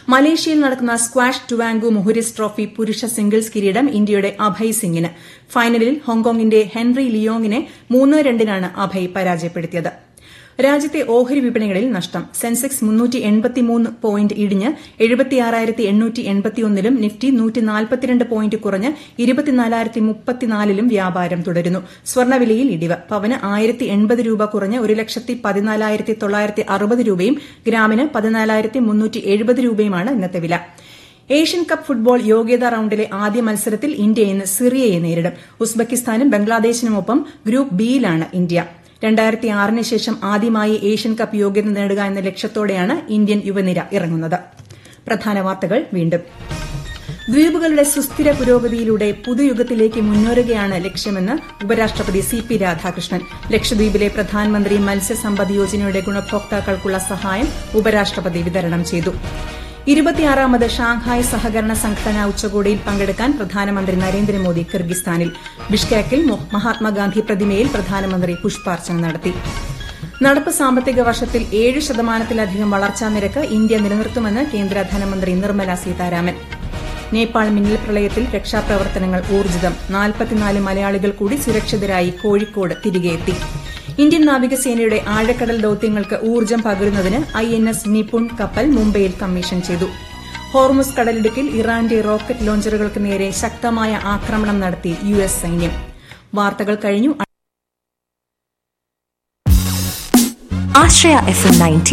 മലേഷ്യയിൽ നടക്കുന്ന squash Tuanku Muhriz trophy പുരുഷ സിംഗിൾസ് കിരീടം ഇന്ത്യയുടെ അഭയ് സിംഗിന് ഫൈനലിൽ ഹോങ്കോങ്ങിന്റെ ഹെൻറി ലിയോങ്ങിനെ മൂന്ന് രണ്ടിനാണ് അഭയ് പരാജയപ്പെടുത്തിയത് രാജ്യത്തെ ഓഹരി വിപണികളിൽ നഷ്ടം സെൻസെക്സ് മുന്നൂറ്റി എൺപത്തിമൂന്ന് പോയിന്റ് ഇടിഞ്ഞ് എഴുപത്തിയാറായിരത്തി എണ്ണൂറ്റി എൺപത്തിയൊന്നിലും നിഫ്റ്റി നൂറ്റി നാൽപ്പത്തിരണ്ട് പോയിന്റ് കുറഞ്ഞ് ഇരുപത്തിനാലായിരത്തി മുപ്പത്തിനാലിലും വ്യാപാരം തുടരുന്നു സ്വർണ്ണവിലയിൽ ഇടിവ് പവന് ആയിരത്തി എൺപത് രൂപ കുറഞ്ഞ് ഒരു ലക്ഷത്തി പതിനാലായിരത്തി തൊള്ളായിരത്തി അറുപത് രൂപയും ഗ്രാമിന് പതിനാലായിരത്തി മുന്നൂറ്റി എഴുപത് രൂപയുമാണ് ഇന്നത്തെ വില ഏഷ്യൻ കപ്പ് ഫുട്ബോൾ യോഗ്യതാ റൌണ്ടിലെ ആദ്യ മത്സരത്തിൽ ഇന്ത്യ ഇന്ന് സിറിയയെ നേരിടും ഉസ്ബെക്കിസ്ഥാനും ബംഗ്ലാദേശിനുമൊപ്പം ഗ്രൂപ്പ് ബിയിലാണ് ഇന്ത്യ രണ്ടായിരത്തി ആറിന് ശേഷം ആദ്യമായി ഏഷ്യൻ കപ്പ് യോഗ്യത നേടുക എന്ന ലക്ഷ്യത്തോടെയാണ് ഇന്ത്യൻ യുവനിര ഇറങ്ങുന്നത് പ്രധാന വാർത്തകൾ വീണ്ടും ദ്വീപുകളുടെ സുസ്ഥിര പുരോഗതിയിലൂടെ പുതുയുഗത്തിലേക്ക് മുന്നേറുകയാണ് ലക്ഷ്യമെന്ന് ഉപരാഷ്ട്രപതി സി പി രാധാകൃഷ്ണൻ ലക്ഷദ്വീപിലെ പ്രധാനമന്ത്രി മത്സ്യസമ്പദ് യോജനയുടെ ഗുണഭോക്താക്കൾക്കുള്ള സഹായം ഉപരാഷ്ട്രപതി വിതരണം ചെയ്തു ഇരുപത്തിയാറാമത് ഷാങ്ഹായ് സഹകരണ സംഘടന ഉച്ചകോടിയിൽ പങ്കെടുക്കാൻ പ്രധാനമന്ത്രി നരേന്ദ്രമോദി കിർഗിസ്ഥാനിൽ ബിഷ്കേക്കിൽ മഹാത്മാഗാന്ധി പ്രതിമയിൽ പ്രധാനമന്ത്രി പുഷ്പാർച്ചന നടത്തി നടപ്പ് സാമ്പത്തിക വർഷത്തിൽ ഏഴ് ശതമാനത്തിലധികം വളർച്ചാ നിരക്ക് ഇന്ത്യ നിലനിർത്തുമെന്ന് കേന്ദ്ര ധനമന്ത്രി നിർമ്മല സീതാരാമൻ നേപ്പാൾ മിന്നൽ പ്രളയത്തിൽ രക്ഷാപ്രവർത്തനങ്ങൾ ഊർജിതം നാൽപ്പത്തിനാല് മലയാളികൾ കൂടി സുരക്ഷിതരായി കോഴിക്കോട് തിരികെയെത്തി ഇന്ത്യൻ നാവികസേനയുടെ ആഴക്കടൽ ദൌത്യങ്ങൾക്ക് ഊർജ്ജം പകരുന്നതിന് ഐ എൻ എസ് നിപുൺ കപ്പൽ മുംബൈയിൽ കമ്മീഷൻ ചെയ്തു ഹോർമുസ് കടലിടുക്കിൽ ഇറാന്റെ റോക്കറ്റ് ലോഞ്ചറുകൾക്ക് നേരെ ശക്തമായ ആക്രമണം നടത്തി യു എസ് സൈന്യം വാർത്തകൾ കഴിഞ്ഞു ആശ്രയ എഫ് എം നയൻറ്റി